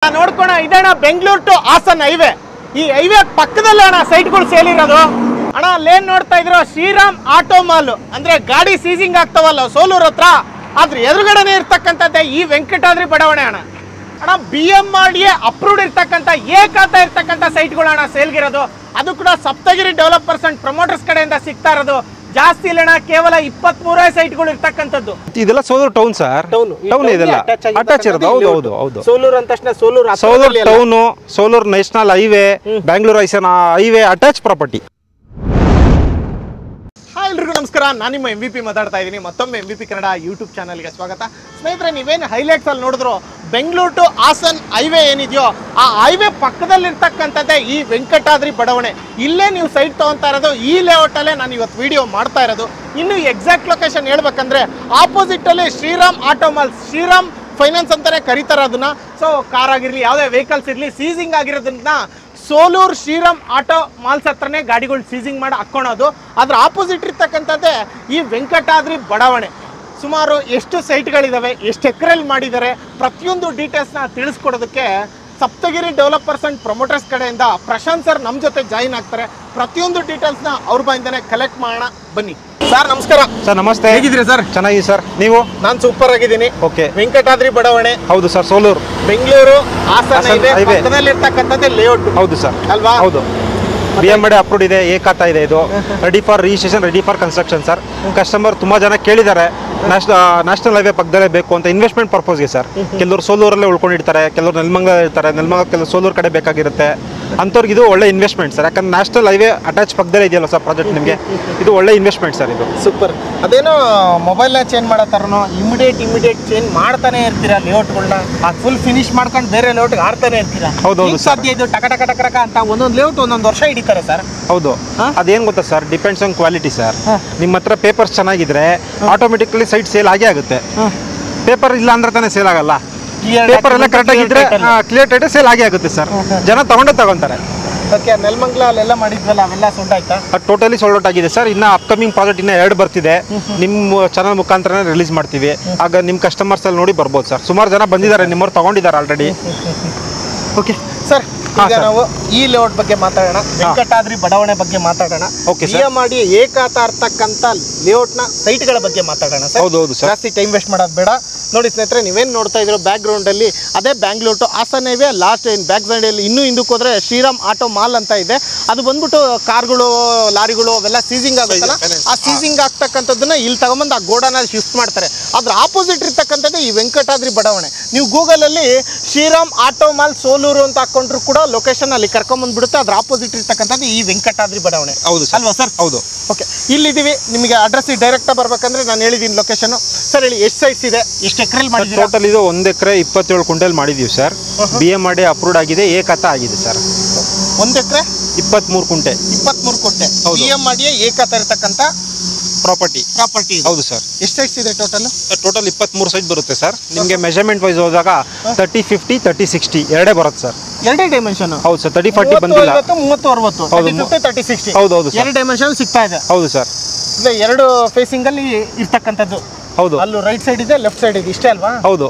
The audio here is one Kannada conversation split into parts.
ನೋಡ್ಕೋಣ ಇದಣ್ಣ ಬೆಂಗಳೂರು ಟು ಹಾಸನ್ ಹೈವೇ ಈ ಹೈವೇ ಪಕ್ಕದಲ್ಲೇ ಅಣ್ಣ ಸೈಟ್ಗಳು ಸೇಲ್ ಇರೋದು ಅಣ್ಣ ಅಲ್ಲೇನ್ ನೋಡ್ತಾ ಇದ್ರು ಶ್ರೀರಾಮ್ ಆಟೋ ಮಾಲ್ ಅಂದ್ರೆ ಗಾಡಿ ಸೀಸಿಂಗ್ ಆಗ್ತಾವಲ್ಲ ಸೋಲೂರ್ ಹತ್ರ ಅದ್ರ ಎದುರುಗಡೆನೆ ಇರ್ತಕ್ಕಂಥದ್ದೇ ಈ ವೆಂಕಟಾದ್ರಿ ಬಡಾವಣೆ ಅಣ್ಣ ಅಣ್ಣ B M R D approved ಇರ್ತಕ್ಕಂಥ ಏಕಾತ ಇರ್ತಕ್ಕಂಥ ಸೈಟ್ಗಳು ಅಣ್ಣ ಸೇಲ್ಗಿರೋದು ಅದು ಕೂಡ ಸಪ್ತಗಿರಿ ಡೆವಲಪರ್ಸ್ ಅಂಡ್ ಪ್ರಮೋಟರ್ಸ್ ಕಡೆಯಿಂದ ಸಿಗ್ತಾ ಇರೋದು ಜಾಸ್ತಿ ಇಲ್ಲ ಅಣ್ಣ ಕೇವಲ ಇಪ್ಪತ್ಮೂರೇ ಸೈಟ್ಗಳು ಇರ್ತಕ್ಕಂಥದ್ದು ಇದೆಲ್ಲ ಸೋಲೂರು ಟೌನ್ ಸರ್ ಟೌನ್ ಇದೆಲ್ಲ ಅಟ್ಯಾಚ್ ಇರೋದು ಹೌದು ಹೌದು ಹೌದು ಸೋಲೂರು ಅಂದ ತಕ್ಷಣ Soluru Soluru town Soluru national highway Bangalore Hassan highway attach property hi ಎಲ್ರಿಗೂ ನಮಸ್ಕಾರ ನಾನು ನಿಮ್ಮ ಎಂ ವಿ ಪಿ ಮಾತಾಡ್ತಾ ಇದ್ದೀನಿ ಮತ್ತೊಮ್ಮೆ M V P Kannada YouTube ಚಾನಲ್ಗೆ ಸ್ವಾಗತ ಸ್ನೇಹಿತರೆ ನೀವೇನು ಹೈಲೈಟ್ಸ್ ಅಲ್ಲಿ ನೋಡಿದ್ರು ಬೆಂಗಳೂರು ಟು ಹಾಸನ್ ಹೈವೇ ಏನಿದೆಯೋ ಆ ಹೈವೇ ಪಕ್ಕದಲ್ಲಿರ್ತಕ್ಕಂಥದ್ದೇ ಈ ವೆಂಕಟಾದ್ರಿ ಬಡಾವಣೆ ಇಲ್ಲೇ ನೀವು ಸೈಟ್ ತೊಗೊತಾ ಇರೋದು ಈ ಲೇಔಟಲ್ಲೇ ನಾನು ಇವತ್ತು ವಿಡಿಯೋ ಮಾಡ್ತಾ ಇರೋದು ಇನ್ನು ಎಕ್ಸಾಕ್ಟ್ ಲೊಕೇಶನ್ ಹೇಳ್ಬೇಕಂದ್ರೆ ಆಪೋಸಿಟಲ್ಲಿ Shriram auto mall Shriram finance ಅಂತಾನೆ ಕರೀತಾರೆ ಅದನ್ನ ಸೊ ಕಾರ್ ಆಗಿರಲಿ ಯಾವುದೇ ವೆಹಿಕಲ್ಸ್ ಇರಲಿ ಸೀಸಿಂಗ್ ಆಗಿರೋದನ್ನ ಸೋಲೂರ್ ಶ್ರೀರಾಮ್ ಆಟೋ ಮಾಲ್ಸ್ ಹತ್ರನೇ ಗಾಡಿಗಳು ಸೀಸಿಂಗ್ ಮಾಡಿ ಹಾಕ್ಕೊಳೋದು ಅದ್ರ ಆಪೋಸಿಟ್ ಇರ್ತಕ್ಕಂಥದ್ದೇ ಈ ವೆಂಕಟಾದ್ರಿ ಬಡಾವಣೆ ಸುಮಾರು ಎಷ್ಟು ಸೈಟ್ಗಳಿದ್ದಾವೆ ಎಷ್ಟು ಎಕರೆಲ್ಲಿ ಮಾಡಿದ್ದಾರೆ ಪ್ರತಿಯೊಂದು ಡೀಟೇಲ್ಸ್ನ ತಿಳಿಸ್ಕೊಡೋದಕ್ಕೆ ಸಪ್ತಗಿರಿ ಡೆವಲಪರ್ಸ್ ಅಂಡ್ ಪ್ರಮೋಟರ್ಸ್ ಕಡೆಯಿಂದ ಪ್ರಶಾಂತ್ ಸರ್ ನಮ್ಮ ಜೊತೆ ಜಾಯಿನ್ ಆಗ್ತಾರೆ ಪ್ರತಿಯೊಂದು ಡೀಟೇಲ್ಸ್ನ ಅವ್ರ ಬಾಯಿಂದನೇ ಕಲೆಕ್ಟ್ ಮಾಡೋಣ ಬನ್ನಿ ಸರ್ ನಮಸ್ಕಾರ ಸರ್ ನಮಸ್ತೆ ಹೇಗಿದ್ದೀರಿ ಸರ್ ಚೆನ್ನಾಗಿ ಸರ್ ನೀವು ನಾನು ಸೂಪರ್ ಆಗಿದ್ದೀನಿ ಓಕೆ ವೆಂಕಟಾದ್ರಿ ಬಡಾವಣೆ ಹೌದು sir Soluru Bengaluru Hassan Hassan highway highway. ಪಕ್ಕದಲ್ಲಿರ್ತಕ್ಕಂಥದ್ದೇ ಲೇಔಟ್ ಹೌದು ಸರ್ ಅಲ್ವಾ ಹೌದು ಬಿ ಎಮ್ ಡಿ ಅಪ್ರೂವ್ಡ್ ಇದೆ ಏಕಾತ ಇದೆ ಇದು ready for registration ready for construction sir customer ತುಂಬ ಜನ ಕೇಳಿದ್ದಾರೆ ನ್ಯಾಷನಲ್ ಹೈವೇ ಪಕ್ಕದಲ್ಲೇ ಬೇಕು ಅಂತ ಇನ್ವೆಸ್ಟ್ಮೆಂಟ್ ಪರ್ಪಸ್ಗೆ ಸರ್ ಕೆಲವರು ಸೋಲೂರಲ್ಲೇ ಉಳ್ಕೊಂಡಿರ್ತಾರೆ ಕೆಲವರು ನೆಲಮಂಗಲ ಇರ್ತಾರೆ ನೆಲಮಂಗಲ ಕೆಲವು ಸೋಲೂರು ಕಡೆ ಬೇಕಾಗಿರುತ್ತೆ ಅಂಥವ್ರಿಗೆ ಇದು ಒಳ್ಳೆ ಇನ್ವೆಸ್ಟ್ಮೆಂಟ್ ಸರ್ ಯಾಕಂದ್ರೆ ನ್ಯಾಷನಲ್ ಹೈವೇ ಅಟ್ಯಾಚ್ ಪಕ್ಕದಲ್ಲೇ ಇದೆಯಲ್ಲ ಸರ್ ಪ್ರಾಜೆಕ್ಟ್ ನಿಮಗೆ ಇದು ಒಳ್ಳೆ ಇನ್ವೆಸ್ಟ್ಮೆಂಟ್ ಸರ್ ಇದು ಸೂಪರ್ ಅದೇನೋ ಮೊಬೈಲ್ನ ಚೇಂಜ್ ಮಾಡೋ ಥರನೋ ಇಮಿಡಿಯೇಟ್ ಇಮಿಡಿಯೇಟ್ ಚೇಂಜ್ ಮಾಡ್ತಾನೆ ಇರ್ತೀರಾ ಲೇಔಟ್ಗಳನ್ನ ಫುಲ್ ಫಿನಿಶ್ ಮಾಡ್ಕೊಂಡು ಬೇರೆ ಲೇಔಟ್ಗೆ ಆಡ್ತಾನೆ ಇರ್ತೀರಾ ಹೌದು, ಹೌದು ಹೆಂಗ್ ಸಾಧ್ಯ ಇದು ಟಕ ಟಕ ಟಕ ಟಕ ಅಂತ ಒಂದೊಂದು ಲೇಔಟ್ ಒಂದೊಂದು ವರ್ಷ ಹಿಡಿತಾರೆ ಸರ್ ಹೌದು ಹಾ? ಅದೇನು ಗೊತ್ತಾ sir depends on quality sir ಹಾ. ನಿಮ್ಮ ಹತ್ರ ಪೇಪರ್ಸ್ ಚೆನ್ನಾಗಿದ್ರೆ ಆಟೋಮೆಟಿಕ್ಲಿ ಸೈಟ್ ಸೇಲ್ ಆಗೇ ಆಗುತ್ತೆ ಪೇಪರ್ ಇಲ್ಲ ಅಂದ್ರೆ ತಾನೇ ಸೇಲ್ ಆಗಲ್ಲ Clear ಪೇಪರ್ ಎಲ್ಲ document, ಕರೆಕ್ಟ್ clear ಆಗಿದ್ರೆ title. ಕ್ಲಿಯರ್ ಟೈಟಲ್ ಸೇಲ್ ಆಗೇ ಆಗುತ್ತೆ ಸರ್ ಜನ ತಗೊಂಡೇ ತಗೊಂತಾರೆ ಓಕೆ ನೆಲಮಂಗ್ಲ ಅಲ್ಲೆಲ್ಲ ಮಾಡಿದ್ವಲ್ಲ ಅವೆಲ್ಲ ಸುಂಟಾಯ್ತಾ ಟೋಟಲಿ ಸೋಲ್ಡ್ ಔಟ್ ಆಗಿದೆ ಸರ್ ಇನ್ನು ಅಪ್ಕಮಿಂಗ್ ಪ್ರಾಜೆಕ್ಟ್ ಇನ್ನ ಎರಡು ಬರ್ತಿದೆ ನಿಮ್ಮ ಚಾನಲ್ ಮುಖಾಂತರ ರಿಲೀಸ್ ಮಾಡ್ತೀವಿ ಆಗ ನಿಮ್ಮ ಕಸ್ಟಮರ್ಸ್ ಅಲ್ಲಿ ನೋಡಿ ಬರ್ಬೋದು ಸರ್ ಸುಮಾರು ಜನ ಬಂದಿದ್ದಾರೆ ನಿಮ್ಮವ್ರು ತಗೊಂಡಿದ್ದಾರೆ ಆಲ್ರೆಡಿ ಓಕೆ ಸರ್ ಹಾ, ಈಗ sir. ನಾವು ಈ ಲೇಔಟ್ ಬಗ್ಗೆ ಮಾತಾಡೋಣ ವೆಂಕಟಾದ್ರಿ ಬಡಾವಣೆ ಬಗ್ಗೆ ಮಾತಾಡೋಣ Okay, sir. ಮಾಡಿ ಏಕಾತ ಇರ್ತಕ್ಕಂಥ ಲೇಔಟ್ನ ಸೈಟ್ಗಳ ಬಗ್ಗೆ ಮಾತಾಡೋಣ ಸರ್ ಹೌದು, ಹೌದು, sir. ಜಾಸ್ತಿ ಟೈಮ್ ವೇಸ್ಟ್ ಮಾಡೋದು ಬೇಡ ನೋಡಿ ಸ್ನೇಹಿತರೆ ನೀವೇನು ನೋಡ್ತಾ ಇದ್ರು ಬ್ಯಾಕ್ ಅಲ್ಲಿ ಅದೇ Bangalore to Hassan highway last ಏನು ಬ್ಯಾಕ್ ಸೈಡಲ್ಲಿ ಇನ್ನೂ ಹಿಂದಕ್ಕೆ ಹೋದ್ರೆ ಶ್ರೀರಾಮ್ ಆಟೋ ಮಾಲ್ ಅಂತ ಇದೆ ಅದು ಬಂದ್ಬಿಟ್ಟು ಕಾರ್ಗಳು ಲಾರಿಗಳು ಅವೆಲ್ಲ ಸೀಸಿಂಗ್ ಆಗುತ್ತಲ್ಲ ಆ ಸೀಸಿಂಗ್ ಆಗ್ತಕ್ಕಂಥದ್ದನ್ನ ಇಲ್ಲಿ ತಗೊಂಬಂದು ಆ ಗೋಡನಲ್ಲಿ ಶಿಫ್ಟ್ ಮಾಡ್ತಾರೆ ಅದ್ರ ಆಪೋಸಿಟ್ ಇರ್ತಕ್ಕಂಥದ್ದು ಈ ವೆಂಕಟಾದ್ರಿ ಬಡಾವಣೆ ನೀವು ಗೂಗಲಲ್ಲಿ ಶ್ರೀರಾಮ್ ಆಟೋ ಮಾಲ್ ಸೋಲೂರು ಅಂತ ಹಾಕೊಂಡ್ರು ಕೂಡ ಲೊಕೇಶನ್ ಅಲ್ಲಿ ಕರ್ಕೊಂಬಂದ್ಬಿಡುತ್ತೆ ಅದ್ರ ಆಪೋಸಿಟ್ ಇರ್ತಕ್ಕಂಥದ್ದು ಈ ವೆಂಕಟಾದ್ರಿ ಬಡಾವಣೆ ಹೌದು sir. ಅಲ್ವಾ ಸರ್ ಹೌದು ಓಕೆ ಇಲ್ಲಿದ್ದೀವಿ ನಿಮಗೆ ಅಡ್ರೆಸ್ ಡೈರೆಕ್ಟ್ ಬರ್ಬೇಕಂದ್ರೆ ನಾನು ಹೇಳಿದ್ದೀನಿ ಲೊಕೇಶನ್ ಸರ್ ಹೇಳಿ ಎಷ್ಟು ಸೈಟ್ಸ್ ಇದೆ ಎಷ್ಟು ಎಕರೆಲ್ಲಿ ಮಾಡಿದ್ದೀರಾ ಟೋಟಲ್ ಇದು ಒಂದು ಎಕರೆ ಇಪ್ಪತ್ತೇಳು ಕುಂಟಲ್ ಮಾಡಿದೀವಿ sir B M R D approved ಆಗಿದೆ ಏಕತ ಆಗಿದೆ ಸರ್ ಒಂದು ಎಕರೆ ಇಪ್ಪತ್ತ್ಮೂರು ಕುಂಟೆ ಇಪ್ಪತ್ಮೂರು ಕೊಟ್ಟೆ ಹೌದು. ಬಿ ಎಂ ಮಾಡಿಯೇ ಏಕತ ಇರತಕ್ಕಂಥ ಪ್ರಾಪರ್ಟಿ ಪ್ರಾಪರ್ಟಿ ಹೌದು ಸರ್ ಎಷ್ಟು ಸೈಟ್ಸ್ ಇದೆ ಟೋಟಲ್ ಟೋಟಲ್ ಇಪ್ಪತ್ತ್ಮೂರು ಸೈಟ್ ಬರುತ್ತೆ ಸರ್ ನಿಮಗೆ ಮೆಜರ್ಮೆಂಟ್ ವೈಸ್ ಹೋದಾಗ ತರ್ಟಿ ಫಿಫ್ಟಿ ತರ್ಟಿ ಸಿಕ್ಸ್ಟಿ ಎರಡೇ ಬರುತ್ತೆ ಸರ್ ಎರಡೇ ಡೈಮೆನ್ಷನ್ ಹೌದು ಸರ್ ತರ್ಟಿ ಫಾರ್ಟಿ ಬಂದಿಲ್ಲ ಮೂವತ್ತು ಅರವತ್ತು ಹೌದು, ತರ್ಟಿ ಫಿಫ್ಟಿ ತರ್ಟಿ ಸಿಕ್ಸ್ಟಿ ಹೌದು, ಹೌದು, sir. ಎರಡು ಡೈಮೆನ್ಷನ್ ಸಿಗ್ತಾ ಇದೆ ಹೌದು ಸರ್ ಅಂದ್ರೆ ಎರಡು ಫೇಸಿಂಗ್ ಅಲ್ಲಿ ಇರ್ತಕ್ಕಂಥದ್ದು ಹೌದು ಅಲ್ಲೂ ರೈಟ್ ಸೈಡ್ ಇದೆ ಲೆಫ್ಟ್ ಸೈಡ್ ಇದೆ ಇಷ್ಟೇ ಅಲ್ವಾ ಹೌದು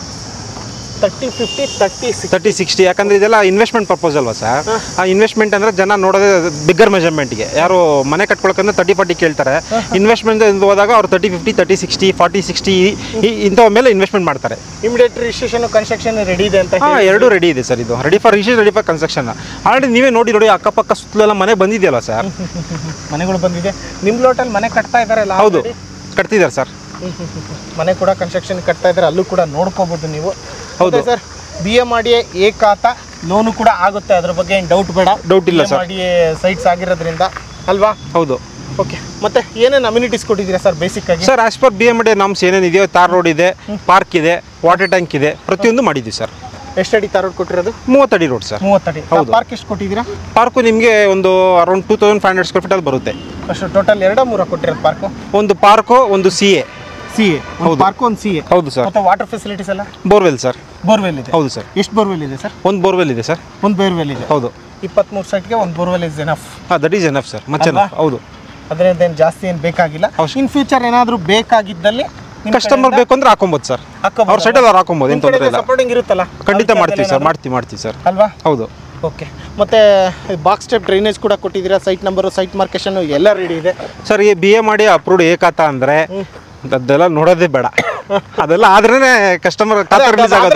thirty fifty thirty six thirty sixty ಯಾಕಂದ್ರೆ ಇದೆಲ್ಲ ಇನ್ವೆಸ್ಟ್ಮೆಂಟ್ ಪರ್ಪಸ್ ಅಲ್ವಾ ಸರ್ ಆ ಇನ್ವೆಸ್ಟ್ಮೆಂಟ್ ಅಂದ್ರೆ ಜನ ನೋಡೋದೇ ಬಿಗ್ಗರ್ ಮೆಜರ್ಮೆಂಟ್ಗೆ ಯಾರು ಮನೆ ಕಟ್ಕೊಳಕಂದ್ರೆ ತರ್ಟಿ ಫಾರ್ಟಿ ಕೇಳ್ತಾರೆ ಇನ್ವೆಸ್ಟ್ಮೆಂಟ್ ಹೋದಾಗ ಅವ್ರು thirty fifty thirty sixty forty sixty ಇಂಥವ ಮೇಲೆ ಇನ್ವೆಸ್ಟ್ಮೆಂಟ್ ಮಾಡ್ತಾರೆ ಇಮಿಡಿಯೇಟ್ ರಿಜಿಸ್ಟ್ರೇಷನ್ ಕನ್ಸ್ಟ್ರಕ್ಷನ್ ರೆಡಿ ಇದೆ ಅಂತ ಹಾಂ ಎರಡು ರೆಡಿ ಇದೆ ಸರ್ ಇದು ready for registration ready for construction already ನೀವೇ ನೋಡಿ ನೋಡಿ ಅಕ್ಕಪಕ್ಕ ಸುತ್ತಲೆಲ್ಲ ಮನೆ ಬಂದಿದೆಯಲ್ಲ ಸರ್ ಮನೆಗಳು ಬಂದಿದೆ ನಿಮ್ ಲೋಟಲ್ಲಿ ಮನೆ ಕಟ್ತಾ ಇದಾರಲ್ಲ ಹೌದು already? ಕಟ್ತಿದ್ದಾರೆ ಸರ್ ಹ್ಮ್, ಹ್ಮ್, ಹ್ಮ್, ಹ್ಮ್. ಮನೆ ಕೂಡ ಕನ್ಸ್ಟ್ರಕ್ಷನ್ ಕಟ್ತಾ ಇದ್ದಾರೆ ಅಲ್ಲೂ ಕೂಡ ನೋಡ್ಕೋಬಹುದು ನೀವು ಹೌದು. ಸರ್ ಬಿ ಎ ಮಾಡಿ ಏಕಾತ ಲೋನು ಕೂಡ ಆಗುತ್ತೆ ಅದ್ರ ಬಗ್ಗೆ ಏನು ಡೌಟ್ ಬೇಡ Doubt ಇಲ್ಲ, sir. ಮಾಡಿ ಸೈಟ್ಸ್ ಆಗಿರೋದ್ರಿಂದ ಅಲ್ವಾ ಹೌದು ಓಕೆ ಮತ್ತೆ ಏನೇನು ಅಮ್ಯುನಿಟೀಸ್ ಕೊಟ್ಟಿದ್ದೀರಾ ಸರ್ ಬೇಸಿಕ್ ಆಗಿ sir as per B M D norms ಏನೇನಿದೆಯೋ ತಾರ್ ರೋಡ್ ಇದೆ ಪಾರ್ಕ್ ಇದೆ ವಾಟರ್ ಟ್ಯಾಂಕ್ ಇದೆ ಪ್ರತಿಯೊಂದು ಮಾಡಿದ್ದೀವಿ ಸರ್ ಎಷ್ಟು ಅಡಿ ತಾರೋಡ್ ಕೊಟ್ಟಿರೋದು ಮೂವತ್ತಡಿ ರೋಡ್ ಸರ್ ಮೂವತ್ತಡಿ ಹೌದು. ಪಾರ್ಕ್ ಎಷ್ಟು ಕೊಟ್ಟಿದ್ದೀರಾ ಪಾರ್ಕು ನಿಮಗೆ ಒಂದು around two thousand five hundred square feet ಅಲ್ಲಿ ಬರುತ್ತೆ ಅಷ್ಟು ಟೋಟಲ್ ಎರಡೋ ಮೂರ ಕೊಟ್ಟಿರೋದು ಪಾರ್ಕು ಒಂದು ಪಾರ್ಕು ಒಂದು ಸಿ ಎ ಸಿ ಎ ಹೌದು. ಪಾರ್ಕು ಒಂದು ಸಿ ಎ ಹೌದು ಸರ್ ಮತ್ತೆ ವಾಟರ್ ಫೆಸಿಲಿಟೀಸ್ ಎಲ್ಲ ಬೋರ್ವೆಲ್ ಸರ್ ಬೋರ್ವೆಲ್ ಇದೆ ಹೌದು ಸರ್ ಎಷ್ಟು ಬೋರ್ವೆಲ್ ಇದೆ ಸರ್ ಒಂದು ಬೋರ್ವೆಲ್ ಇದೆ ಸರ್ ಒಂದು ಬೋರ್ವೆಲ್ ಇದೆ ಹೌದು ಇಪ್ಪತ್ಮೂರು ಸೈಟ್ಗೆ ಒಂದು ಬೋರ್ವೆಲ್ ಇಸ್ ಎನಫ್ ಹಾಂ that is enough sir much ಅಲ್ವಾ? ಹೌದು ಅದರಿಂದ ಏನು ಜಾಸ್ತಿ ಏನು ಬೇಕಾಗಿಲ್ಲ ಅವಶ್ಯ- ಇನ್ ಫ್ಯೂಚರ್ ಏನಾದರೂ ಬೇಕಾಗಿದ್ದಲ್ಲಿ ಕಸ್ಟಮರ್ ಬೇಕು ಅಂದ್ರೆ ಹಾಕೊಬೋದು ಸರ್ ಅವ್ರ ಸೈಡಲ್ಲಿ ಅವ್ರು ಹಾಕೊಬೋದು ಏನು ತೊಂದರೆ ಇಲ್ಲ ಸಪೋರ್ಟಿಂಗ್ ಇರುತ್ತಲ್ಲ ಖಂಡಿತ ಮಾಡ್ತೀವಿ ಸರ್ ಮಾಡ್ತೀವಿ ಮಾಡ್ತೀವಿ ಸರ್ ಅಲ್ವಾ ಹೌದು ಓಕೆ ಮತ್ತೆ ಬಾಕ್ಸ್ ಸ್ಟೆಪ್ ಡ್ರೈನೇಜ್ ಕೂಡ ಕೊಟ್ಟಿದ್ದೀರಾ ಸೈಟ್ ನಂಬರು ಸೈಟ್ ಮಾರ್ಕೇಶನ್ ಎಲ್ಲ ರೆಡಿ ಇದೆ ಸರ್ ಈ ಬಿ ಎ ಮಾಡಿ ಅಪ್ರೂವ್ಡ್ ಏಕಾತ ಅಂದ್ರೆ ಅದೆಲ್ಲ ನೋಡೋದೇ ಬೇಡ ಅದೆಲ್ಲ ಆದ್ರೇನೆ ಕಸ್ಟಮರ್ ಖಾತೆ ರಿಲೀಸ್ ಆಗೋದು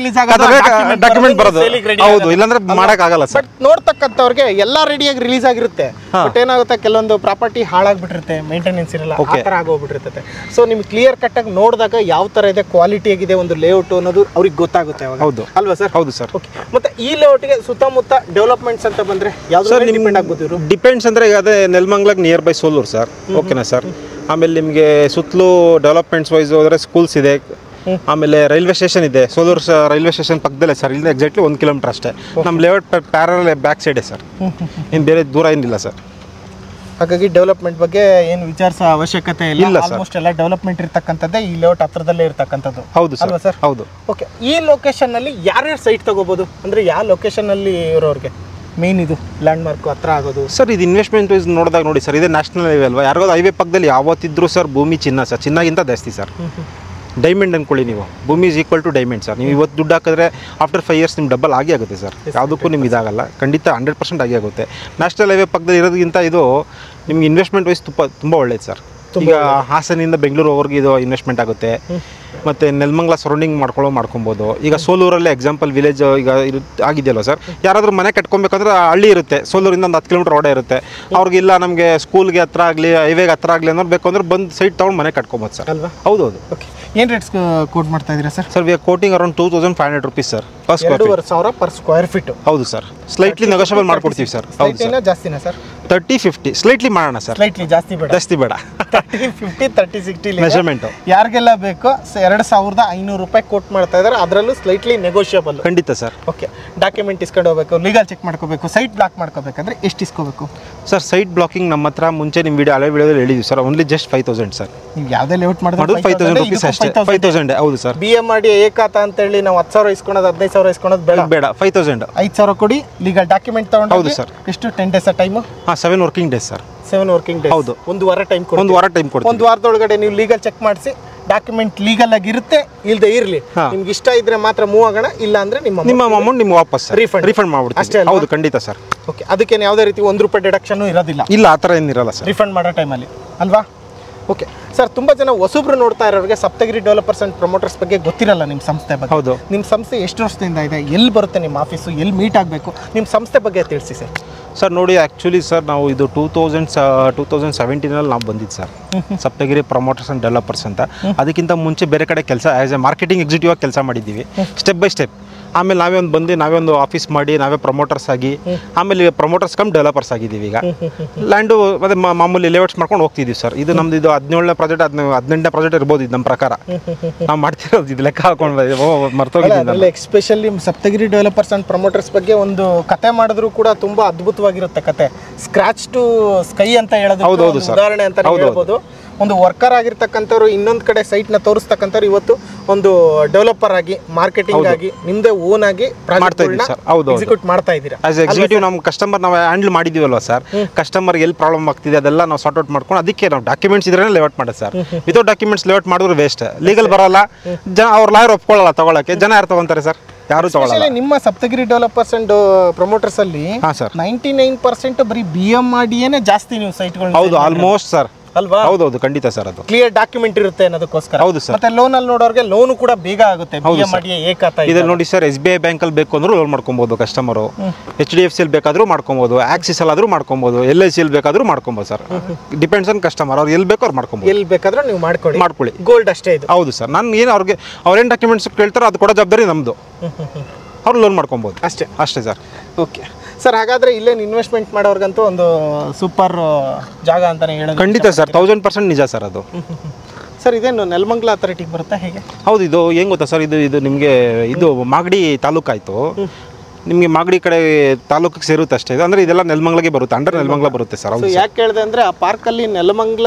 ಡಾಕ್ಯುಮೆಂಟ್ ಬರೋದು ಹೌದು ಇಲ್ಲಾಂದ್ರೆ ಆಗಲ್ಲ ಸರ್ ಬಟ್ ನೋಡ್ತಕ್ಕಂಥವ್ರಿಗೆ ಎಲ್ಲ ರೆಡಿಯಾಗಿ ರಿಲೀಸ್ ಆಗಿರುತ್ತೆ ಬಟ್ ಏನಾಗುತ್ತೆ ಕೆಲವೊಂದು ಪ್ರಾಪರ್ಟಿ ಹಾಳಾಗ್ಬಿಟ್ಟಿರುತ್ತೆ ಮೇಂಟೆನೆನ್ಸ್ ಇರಲ್ಲ ಆ ಥರ ಆಗೋಗ್ಬಿಟ್ಟಿರ್ತದೆ ಸೊ ನಿಮ್ಗೆ ಕ್ಲಿಯರ್ ಕಟ್ಟಾಗಿ ನೋಡಿದಾಗ ಯಾವ ಥರ ಇದೆ ಕ್ವಾಲಿಟಿ ಆಗಿದೆ ಒಂದು ಲೇಔಟ್ ಅನ್ನೋದು ಅವ್ರಿಗೆ ಗೊತ್ತಾಗುತ್ತೆ ಅವಾಗ ಹೌದು ಅಲ್ವಾ ಸರ್ ಹೌದು ಸರ್ ಓಕೆ ಮತ್ತೆ ಈ ಲೇಔಟ್ಗೆ ಸುತ್ತಮುತ್ತ ಡೆವಲಪ್ಮೆಂಟ್ಸ್ ಅಂತ ಬಂದ್ರೆ ಯಾವ್ದು ಡಿಪೆಂಡ್ ಆಗ್ಬೋದು ಇವರು ಡಿಪೆಂಡ್ಸ್ ಅಂದ್ರೆ ಈಗ ಅದೇ ನೆಲಮಂಗ್ಲಾಗ್ ನಿಯರ್ ಬೈ ಸೋಲೂರು ಸರ್ ಓಕೆನಾ ಸರ್ ಆಮೇಲೆ ನಿಮಗೆ ಸುತ್ತಲೂ ಡೆವಲಪ್ಮೆಂಟ್ಸ್ ವೈಸ್ ಹೋದ್ರೆ ಸ್ಕೂಲ್ಸ್ ಇದೆ ಆಮೇಲೆ ರೈಲ್ವೆ ಸ್ಟೇಷನ್ ಇದೆ ಸೋಲೂರು ರೈಲ್ವೆ ಸ್ಟೇಷನ್ ಪಕ್ಕದಲ್ಲೇ ಸರ್ ಇಲ್ಲಿ ಎಕ್ಸಾಕ್ಟ್ಲಿ ಒಂದು ಕಿಲೋಮೀಟರ್ ಅಷ್ಟೇ ನಮ್ಮ ಲೇಔಟ್ ಪ್ಯಾರಲ್ ಬ್ಯಾಕ್ ಸೈಡೇ ಸರ್ ಇನ್ನು ಬೇರೆ ದೂರ ಏನಿಲ್ಲ ಸರ್ ಹಾಗಾಗಿ ಡೆವಲಪ್ಮೆಂಟ್ ಬಗ್ಗೆ ಏನು ವಿಚಾರಿಸೋ ಅವಶ್ಯಕತೆ ಇಲ್ಲ ಇಲ್ಲ sir. ಆಲ್ಮೋಸ್ಟ್ ಎಲ್ಲ ಡೆವಲಪ್ಮೆಂಟ್ ಇರ್ತಕ್ಕಂಥದ್ದೇ ಈ ಲೇಔಟ್ ಹತ್ರದಲ್ಲೇ ಇರ್ತಕ್ಕಂಥದ್ದು ಹೌದು ಅಲ್ವಾ ಸರ್ sir? ಹೌದು ಓಕೆ ಈ ಲೊಕೇಶನ್ ಅಲ್ಲಿ ಯಾರ್ಯಾರು ಸೈಟ್ ತಗೋಬಹುದು ಅಂದ್ರೆ ಯಾವ ಲೊಕೇಶನ್ ಅಲ್ಲಿ ಇರೋರಿಗೆ ಮೇನ್ ಇದು ಲ್ಯಾಂಡ್ ಮಾರ್ಕ್ ಹತ್ರ ಆಗೋದು ಸರ್ ಇದು ಇನ್ವೆಸ್ಟ್ಮೆಂಟ್ ವೈಸ್ ನೋಡಿದಾಗ ನೋಡಿ ಸರ್ ಇದೇ ನ್ಯಾಷನಲ್ ಹೈವೇ ಅಲ್ವಾ ಯಾರಿಗೋ ಹೈವೇ ಪಕ್ಕದಲ್ಲಿ ಯಾವತ್ತಿದ್ರೂ ಸರ್ ಭೂಮಿ ಚಿನ್ನ ಸರ್ ಚಿನ್ನಗಿಂತ ಜಾಸ್ತಿ ಸರ್ ಡೈಮಂಡ್ ಅನ್ಕೊಳ್ಳಿ ನೀವು ಭೂಮಿ is equal to diamond sir ನೀವು ಇವತ್ತು ದುಡ್ಡು ಹಾಕಿದ್ರೆ ಆಫ್ಟರ್ ಫೈವ್ ಇಯರ್ಸ್ ನಿಮ್ಮ ಡಬಲ್ ಆಗಿ ಆಗುತ್ತೆ ಸರ್ ಯಾವುದಕ್ಕೂ ನಿಮ್ಗೆ ಇದಾಗಲ್ಲ ಖಂಡಿತ ಹಂಡ್ರೆಡ್ ಪರ್ಸೆಂಟ್ ಆಗಿ ಆಗುತ್ತೆ ನ್ಯಾಷನಲ್ ಹೈವೇ ಪಕ್ಕದಲ್ಲಿ ಇರೋದಕ್ಕಿಂತ ಇದು ನಿಮ್ಗೆ ಇನ್ವೆಸ್ಟ್ಮೆಂಟ್ ವೈಸ್ ತುಂಬ ತುಂಬ ಒಳ್ಳೇದು ಸರ್ ಈಗ ಹಾಸನಿಂದ ಬೆಂಗಳೂರುವರೆಗೆ ಇದು ಇನ್ವೆಸ್ಟ್ಮೆಂಟ್ ಆಗುತ್ತೆ ಮತ್ತು ನೆಲಮಂಗ್ಲ ಸರೌಂಡಿಂಗ್ ಮಾಡ್ಕೊಳ್ಳೋ ಮಾಡ್ಕೊಬೋದು ಈಗ ಸೋಲೂರಲ್ಲಿ ಎಕ್ಸಾಂಪಲ್ ವಿಲೇಜ್ ಈಗ ಇರು ಆಗಿದೆಯಲ್ಲ ಸರ್ ಯಾರಾದರೂ ಮನೆ ಕಟ್ಕೊಬೇಕಂದ್ರೆ ಹಳ್ಳಿ ಇರುತ್ತೆ ಸೋಲೂರಿಂದ ಒಂದು ಹತ್ತು ಕಿಲೋಮೀಟರ್ ಓಡೇ ಇರುತ್ತೆ ಅವ್ರಿಗೆ ಇಲ್ಲ ನಮಗೆ ಸ್ಕೂಲ್ಗೆ ಹತ್ರ ಆಗಲಿ ಹೈವೇಗೆ ಹತ್ರ ಆಗಲಿ ಅನ್ನೋರು ಬೇಕು ಅಂದ್ರೆ ಬಂದು ಸೈಟ್ ತೊಗೊಂಡು ಮನೆ ಕಟ್ಕೊಬೋದು ಸರ್ ಅಲ್ವಾ ಹೌದೌದು ಓಕೆ ಏನು ರೇಟ್ಸ್ ಕೋಟ್ ಮಾಡ್ತಾ ಇದ್ದೀರಾ sir sir we are quoting around two thousand five hundred rupees sir first square ಎರಡೂವರೆ ಸಾವಿರ ಪರ್ ಸ್ಕ್ವೇರ್ ಫೀಟ್ ಹೌದು ಸರ್ ಸ್ಲೈಟ್ಲಿ ನೆಗೋಷಿಯಬಲ್ ಮಾಡ್ಕೊಡ್ತೀವಿ ಸರ್ ಹೌದು ಸರ್ ಸ್ಲೈಟ್ಲಿನ ಜಾಸ್ತಿನಾ ಸರ್ ತರ್ಟಿ ಫಿಫ್ಟಿ ಸ್ಲೈಟ್ಲಿ ಮಾಡೋಣ ಸರ್ ಸ್ಲೈಟ್ಲಿ ಜಾಸ್ತಿ ಬೇಡ ಜಾಸ್ತಿ ಬೇಡ thirty fifty thirty sixty measurement ಯಾರಿಗೆಲ್ಲ ಬೇಕೋ ಎರಡು ಸಾವಿರದ ಐನೂರು ರೂಪಾಯಿ ಕೋಟ್ ಮಾಡ್ತಾ ಇದ್ದಾರೆ ಅದರಲ್ಲೂ ಸ್ಲೈಟ್ಲಿ ನೆಗೋಷಿಯಬಲ್ ಖಂಡಿತ ಸರ್ ಓಕೆ ಡಾಕ್ಯುಮೆಂಟ್ ಇಸ್ಕೊಂಡು ಹೋಗ್ಬೇಕು ಲೀಗಲ್ ಚೆಕ್ ಮಾಡ್ಕೋಬೇಕು ಸೈಟ್ ಬ್ಲಾಕ್ ಮಾಡ್ಕೋಬೇಕಂದ್ರೆ ಎಷ್ಟು ಇಸ್ಕೋಬೇಕು ಸರ್ ಸೈಟ್ ಬ್ಲಾಕಿಂಗ್ ನಮ್ಮ ಹತ್ರ ಮುಂಚೆ ನಿಮ್ಮ ವಿಡಿಯೋ ಹಳೆ ವಿಡಿಯೋದಲ್ಲಿ ಹೇಳಿದ್ವಿ sir only just five thousand sir ನೀವು ಯಾವುದೇ ಲೇಔಟ್ ಮಾಡೋದು ಫೈವ್ ತೌಸಂಡ್ ರುಪೀಸ್ ಅಷ್ಟೇ ಫೈವ್ ತೌಸಂಡ್ ಹೌದು ಸರ್ ಬಿ ಎಮ್ ಮಾಡಿ ಏಕಾತ ಅಂತೇಳಿ ನಾವು ಹತ್ತು ಸಾವಿರ ಇಸ್ಕೊಳೋದು ಹದಿನೈದು ಸಾವಿರ ಇಸ್ಕೊಳೋದು ಬೇಡ ಬೇಡ ಫೈವ್ ತೌಸಂಡ್ ಐದು ಸಾವಿರ ಕೊಡಿ ಲೀಗಲ್ ಡಾಕ್ಯುಮೆಂಟ್ ತಗೊಂಡು ಹೌದು sir. ಎಷ್ಟು ಟೆನ್ ಡೇಸ್ ಟೈಮು ಹಾಂ seven working days sir seven working days ಹೌದು. ಒಂದು ವಾರ ಟೈಮ್ ಕೊಡಿ ಒಂದು ವಾರ ಟೈಮ್ ಕೊಡ್ತೀವಿ ಒಂದು ವಾರದೊಳಗಡೆ ನೀವು ಲೀಗಲ್ ಚೆಕ್ ಮಾಡಿಸಿ ಡಾಕ್ಯುಮೆಂಟ್ ಲೀಗಲ್ ಆಗಿ ಇರುತ್ತೆ ಇಲ್ಲದೆ ಇರಲಿ ಹಾ. ನಿಮ್ಗೆ ಇಷ್ಟ ಇದ್ರೆ ಮಾತ್ರ ಮೂವ್ ಆಗೋಣ ಇಲ್ಲ ಅಂದ್ರೆ ನಿಮ್ಮ ನಿಮ್ಮ ಅಮೌಂಟ್ ನಿಮ್ಗೆ ವಾಪಸ್ Refund. ರಿಫಂಡ್ ಅಷ್ಟೇ ಮಾಡ್ಬಿಡ್ತೀವಿ ಅಲ್ವಾ? ಹೌದು ಖಂಡಿತ ಸರ್ ಓಕೆ ಅದಕ್ಕೇನು ಯಾವುದೇ ರೀತಿ ಒಂದು ರೂಪಾಯಿ ಡಿಡಕ್ಷನ್ ಇರೋದಿಲ್ಲ ಇಲ್ಲ ಆ ಥರ ಏನಿರಲ್ಲ ಸರ್ ರಿಫಂಡ್ ಮಾಡೋ ಟೈಮಲ್ಲಿ ಅಲ್ವಾ ಓಕೆ ಸರ್ ತುಂಬ ಜನ ಹೊಸಬ್ರು ನೋಡ್ತಾ ಇರೋರಿಗೆ ಸಪ್ತಗಿರಿ ಡೆವಲಪರ್ಸ್ ಅಂಡ್ ಪ್ರಮೋಟರ್ಸ್ ಬಗ್ಗೆ ಗೊತ್ತಿರಲ್ಲ ನಿಮ್ಮ ಸಂಸ್ಥೆ ಬಗ್ಗೆ ಹೌದು ನಿಮ್ಮ ಸಂಸ್ಥೆ ಎಷ್ಟು ವರ್ಷದಿಂದ ಇದೆ ಎಲ್ಲಿ ಬರುತ್ತೆ ನಿಮ್ಮ ಆಫೀಸು ಎಲ್ಲಿ ಮೀಟ್ ಆಗಬೇಕು ನಿಮ್ಮ ಸಂಸ್ಥೆ ಬಗ್ಗೆ ತಿಳಿಸಿ ಸರ್ ಸರ್ ನೋಡಿ ಆ್ಯಕ್ಚುಲಿ ಸರ್ ನಾವು ಇದು ಟೂ ತೌಸಂಡ್ ಟೂ ತೌಸಂಡ್ ಸೆವೆಂಟೀನಲ್ಲಿ ನಾವು ಬಂದಿದ್ದು sir Saptagiri promoters and developers ಅಂತ ಅದಕ್ಕಿಂತ ಮುಂಚೆ ಬೇರೆ ಕಡೆ ಕೆಲಸ ಆ್ಯಸ್ ಎ ಮಾರ್ಕೆಟಿಂಗ್ ಎಕ್ಸಿಕ್ಯೂಟಿವ್ ಆಗಿ ಕೆಲಸ ಮಾಡಿದ್ದೀವಿ ಸ್ಟೆಪ್ ಬೈ ಸ್ಟೆಪ್ ಆಮೇಲೆ ನಾವೇ ಒಂದು ಬಂದು ನಾವೇ ಒಂದು ಆಫೀಸ್ ಮಾಡಿ ನಾವೇ ಪ್ರಮೋಟರ್ಸ್ ಆಗಿ ಆಮೇಲೆ ಪ್ರಮೋಟರ್ಸ್ ಕಮ್ ಡೆವಲಪರ್ಸ್ ಆಗಿದ್ದೀವಿ ಈಗ ಲ್ಯಾಂಡು ಮತ್ತೆ ಮಾ- ಮಾಮೂಲಿ ಲೇಔಟ್ಸ್ ಮಾಡ್ಕೊಂಡು ಹೋಗ್ತಿದ್ದೀವಿ ಸರ್ ಇದು ನಮ್ದು ಇದು ಹದಿನೇಳನೇ ಪ್ರಾಜೆಕ್ಟ್ ಹದಿನ ಹದಿನೆಂಟನೇ ಪ್ರಾಜೆಕ್ಟ್ ಇರ್ಬೋದು ಇದು ನಮ್ಮ ಪ್ರಕಾರ ನಾವು ಮಾಡ್ತಿರೋದು ಇದು ಲೆಕ್ಕ ಹಾಕೊಂಡು ಮರ್ತೋಗಿದ್ದೀನಿ ನಾನು ಅದರಲ್ಲಿ especially Saptagiri developers and promoters ಬಗ್ಗೆ ಒಂದು ಕತೆ ಮಾಡಿದ್ರು ಕೂಡ ತುಂಬಾ ಅದ್ಭುತವಾಗಿರುತ್ತೆ ಕತೆ ಸ್ಕ್ರಾಚ್ ಟು ಸ್ಕೈ ಅಂತ ಹೇಳೋದು ಹೌದು, ಹೌದು sir. ಉದಾಹರಣೆ ಅಂತ ಹೌದು, ಹೌದು. ಹೇಳ್ಬೋದು ಒಂದು ವರ್ಕರ್ ಆಗಿರ್ತಕ್ಕಂಥವ್ರು ಇನ್ನೊಂದು ಕಡೆ ಸೈಟ್ನ ತೋರಿಸ್ತಕ್ಕಂಥವ್ರು ಇವತ್ತು ಒಂದು ಡೆವಲಪರ್ ಆಗಿ ಮಾರ್ಕೆಟಿಂಗ್ ಆಗಿ ನಿಮ್ದೇ ಓನ್ ಆಗಿ ಮಾಡ್ತಾ ಇದ್ದೀವಿ sir. ಹೌದು, ಹೌದು. ಎಕ್ಸಿಕ್ಯೂಟ್ ಮಾಡ್ತಾ ಇದ್ದೀರಾ ಆಸ್ ಎಕ್ಸಿಕ್ಯೂಟಿವ್ ನಮ್ಮ ಕಸ್ಟಮರ್ ನಾವು ಹ್ಯಾಂಡಲ್ ಮಾಡಿದೀವಲ್ವ ಸರ್ ಕಸ್ಟಮರ್ ಎಲ್ಲಿ ಪ್ರಾಬ್ಲಮ್ ಆಗ್ತಿದೆ ಅದೆಲ್ಲ ನಾವು ಸಾರ್ಟ್ ಔಟ್ ಮಾಡ್ಕೊಂಡು ಅದಕ್ಕೆ ನಾವು ಡಾಕ್ಯುಮೆಂಟ್ಸ್ ಇದ್ರೆ ಲೇಔಟ್ ಮಾಡೋದು ಸರ್ ವಿತೌಟ್ ಡಾಕ್ಯುಮೆಂಟ್ಸ್ ಲೇಔಟ್ ಮಾಡಿದ್ರು ವೇಸ್ಟ್ ಲೀಗಲ್ ಬರಲ್ಲ ಜನ ಅವ್ರ ಲಾಯರ್ ಒಪ್ಕೊಳ್ಳಲ್ಲ ತಗೊಳಕ್ಕೆ ಜನ ಯಾರು ತಗೊಂತಾರೆ ಸರ್ ಯಾರು ತಗೊಳ್ಳಲ್ಲ Especially ನಿಮ್ಮ ಸಪ್ತಗಿರಿ ಡೆವಲಪರ್ಸ್ ಅಂಡ್ ಪ್ರಮೋಟರ್ಸ್ ಅಲ್ಲಿ ಹಾಂ ಸರ್ ನೈಂಟಿ ನೈನ್ ಪರ್ಸೆಂಟ್ ಬರೀ ಬಿ ಎಂ ಮಾಡಿಯೇನೆ ಜಾಸ್ತಿ ನೀವು ಸೈಟ್ಗಳು ಹೌದು ಆಲ್ಮೋಸ್ಟ್ ಸರ್ ಅಲ್ವಾ ಹೌದೌದು ಖಂಡಿತ ಸರ್ ಅದು ಕ್ಲಿಯರ್ ಡಾಕ್ಯುಮೆಂಟ್ ಇರುತ್ತೆ ಅನ್ನೋದಕ್ಕೋಸ್ಕರ ಹೌದು ಸರ್ ಮತ್ತೆ ಲೋನ್ ಅಲ್ಲಿ ನೋಡೋರ್ಗೆ ಲೋನು ಕೂಡ ಬೇಗ ಆಗುತ್ತೆ ಬಿ ಎಂ ಮಾಡಿ ಏಕಾತ ಇದ್ರಲ್ಲಿ ನೋಡಿ ಸರ್ ಎಸ್ ಬಿ ಐ ಬ್ಯಾಂಕಲ್ಲಿ ಬೇಕು ಅಂದ್ರೂ ಲೋನ್ ಮಾಡ್ಕೊಬೋದು ಕಸ್ಟಮರು ಎಚ್ ಡಿ ಎಫ್ ಸಿಲ್ ಬೇಕಾದರೂ ಮಾಡ್ಕೊಬೋದು ಆಕ್ಸಿಸ್ ಅಲ್ಲಾದರೂ ಮಾಡ್ಕೊಬೋದು ಎಲ್ ಐ ಸಿಲ್ ಬೇಕಾದರೂ ಮಾಡ್ಕೊಬೋದು ಸರ್ ಡಿಪೆಂಡ್ಸ್ ಆನ್ ಕಸ್ಟಮರ್ ಅವ್ರು ಎಲ್ಲಿ ಬೇಕೋ ಅವ್ರು ಮಾಡ್ಕೊಬೋದು ಎಲ್ಲಿ ಬೇಕಾದ್ರೂ ನೀವು ಮಾಡ್ಕೊಳ್ಳಿ ಮಾಡ್ಕೊಳ್ಳಿ ಗೋಲ್ಡ್ ಅಷ್ಟೇ ಇದು ಹೌದು ಸರ್ ನಾನು ಏನು ಅವ್ರಿಗೆ ಅವ್ರೇನು ಡಾಕ್ಯುಮೆಂಟ್ಸ್ ಕೇಳ್ತಾರೋ ಅದು ಕೊಡೋ ಜವಾಬ್ದಾರಿ ನಮ್ಮದು ಅವ್ರು ಲೋನ್ ಮಾಡ್ಕೊಬೋದು ಅಷ್ಟೇ ಅಷ್ಟೇ ಸರ್ ಓಕೆ ಸರ್ ಹಾಗಾದ್ರೆ ಇಲ್ಲೇನು ಇನ್ವೆಸ್ಟ್ಮೆಂಟ್ ಮಾಡೋರ್ಗಂತೂ ಒಂದು ಸೂಪರ್ ಜಾಗ ಅಂತಾನೆ ಹೇಳೋದು ಖಂಡಿತ ಸರ್ ತೌಸಂಡ್ ಪರ್ಸೆಂಟ್ ನಿಜ ಸರ್ ಅದು ಸರ್ ಇದೇನು ನೆಲಮಂಗಲ ಅಥಾರಿಟಿಗೆ ಬರುತ್ತಾ ಹೇಗೆ ಹೌದು ಇದು ಏನು ಗೊತ್ತಾ ಸರ್ ಇದು ಇದು ನಿಮಗೆ ಇದು ಮಾಗಡಿ ತಾಲೂಕಾಯಿತು ನಿಮಗೆ ಮಾಗಡಿ ಕಡೆ ತಾಲೂಕಿಗೆ ಸೇರುತ್ತೆ ಅಷ್ಟೇ ಇದು ಅಂದರೆ ಇದೆಲ್ಲ ನೆಲಮಂಗ್ಲಗೆ ಬರುತ್ತೆ ಅಂಡರ್ ನೆಲಮಂಗ್ಲ ಬರುತ್ತೆ ಸರ್ ಸೊ ಹೌದು ಯಾಕೆ ಕೇಳಿದೆ ಅಂದ್ರೆ ಆ ಪಾರ್ಕಲ್ಲಿ ನೆಲಮಂಗಲ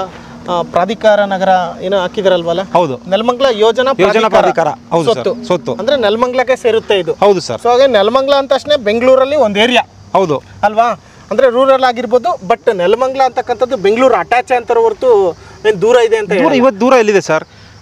ಆ, ಪ್ರಾಧಿಕಾರ ನಗರ ಏನೋ ಹಾಕಿದಾರಲ್ವಲ್ಲ ಹೌದು ನೆಲಮಂಗಲ ಯೋಜನಾ ಯೋಜನಾ ಪ್ರಾಧಿಕಾರ ಹೌದು ಸರ್ ಸ್ವತ್ತು ಸ್ವತ್ತು ಅಂದ್ರೆ ನೆಲಮಂಗಲಕ್ಕೆ ಸೇರುತ್ತೆ ಇದು ಹೌದು ಸರ್ ಸೊ ಹಾಗೆ ನೆಲಮಂಗಲ ಅಂದ ತಕ್ಷಣ ಬೆಂಗಳೂರಲ್ಲಿ ಒಂದು ಏರಿಯಾ ಹೌದು ಅಲ್ವಾ ಅಂದ್ರೆ ರೂರಲ್ ಆಗಿರ್ಬೋದು ಬಟ್ ನೆಲಮಂಗಲ ಅಂತಕ್ಕಂಥದ್ದು ಬೆಂಗಳೂರು ಅಟ್ಯಾಚ್ ಅಂತಾರ ಹೊರತು ಏನು ದೂರ ಇದೆ ಅಂತ ದೂರ ಇವತ್ತು ದೂರ ಎಲ್ಲಿದೆ ಸರ್